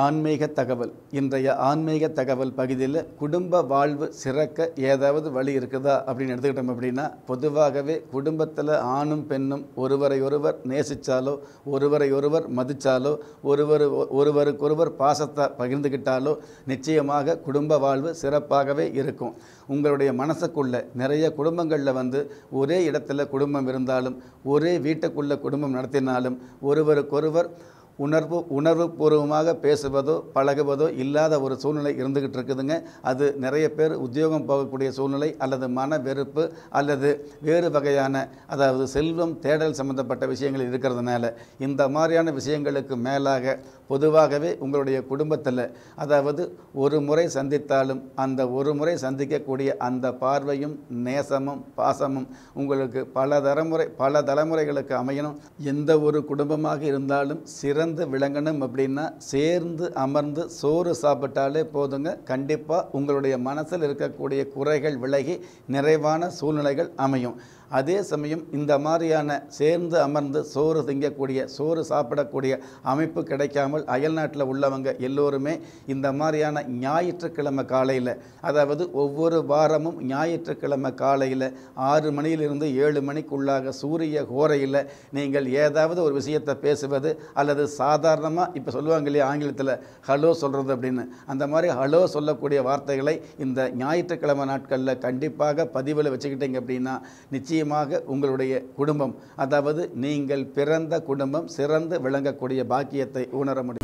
ஆன்மீக தகவல் இன்றைய ஆன்மீக தகவல் பகுதியில் குடும்ப வாழ்வு சிறக்க ஏதாவது வழி இருக்குதா அப்படின்னு எடுத்துக்கிட்டோம் அப்படின்னா பொதுவாகவே குடும்பத்தில் ஆணும் பெண்ணும் ஒருவரை ஒருவர் நேசித்தாலோ ஒருவரை ஒருவர் மதித்தாலோ ஒருவர் ஒருவருக்கொருவர் பாசத்தை பகிர்ந்துக்கிட்டாலோ நிச்சயமாக குடும்ப வாழ்வு சிறப்பாகவே இருக்கும் உங்களுடைய மனசுக்குள்ள நிறைய குடும்பங்களில் வந்து ஒரே இடத்துல குடும்பம் இருந்தாலும் ஒரே வீட்டுக்குள்ள குடும்பம் நடத்தினாலும் ஒருவருக்கொருவர் உணர்வு உணர்வுபூர்வமாக பேசுவதோ பழகுவதோ இல்லாத ஒரு சூழ்நிலை இருந்துக்கிட்டு இருக்குதுங்க அது நிறைய பேர் உத்தியோகம் போகக்கூடிய சூழ்நிலை அல்லது மன வெறுப்பு அல்லது வேறு வகையான அதாவது செல்வம் தேடல் சம்பந்தப்பட்ட விஷயங்கள் இருக்கிறதுனால இந்த மாதிரியான விஷயங்களுக்கு மேலாக பொதுவாகவே உங்களுடைய குடும்பத்தில் அதாவது ஒரு முறை சந்தித்தாலும் அந்த ஒரு முறை சந்திக்கக்கூடிய அந்த பார்வையும் நேசமும் பாசமும் உங்களுக்கு பல தலைமுறை பல தலைமுறைகளுக்கு அமையணும் எந்த ஒரு குடும்பமாக இருந்தாலும் சிறந்து விளங்கணும் அப்படின்னா சேர்ந்து அமர்ந்து சோறு சாப்பிட்டாலே போதுங்க கண்டிப்பாக உங்களுடைய மனசில் இருக்கக்கூடிய குறைகள் விலகி நிறைவான சூழ்நிலைகள் அமையும் அதே சமயம் இந்த மாதிரியான சேர்ந்து அமர்ந்து சோறு திங்கக்கூடிய சோறு சாப்பிடக்கூடிய அமைப்பு கிடைக்காமல் அயல்நாட்டில் உள்ளவங்க எல்லோருமே இந்த மாதிரியான ஞாயிற்றுக்கிழமை காலையில் அதாவது ஒவ்வொரு வாரமும் ஞாயிற்றுக்கிழமை காலையில் ஆறு மணியிலிருந்து ஏழு மணிக்குள்ளாக சூரிய கோரையில் நீங்கள் ஏதாவது ஒரு விஷயத்தை பேசுவது அல்லது சாதாரணமாக இப்போ சொல்லுவாங்க இல்லையா ஆங்கிலத்தில் ஹலோ சொல்கிறது அப்படின்னு அந்த மாதிரி ஹலோ சொல்லக்கூடிய வார்த்தைகளை இந்த ஞாயிற்றுக்கிழமை நாட்களில் கண்டிப்பாக பதிவில் வச்சுக்கிட்டீங்க அப்படின்னா நிச்சயமாக உங்களுடைய குடும்பம் அதாவது நீங்கள் பிறந்த குடும்பம் சிறந்து விளங்கக்கூடிய பாக்கியத்தை உணர முடியும்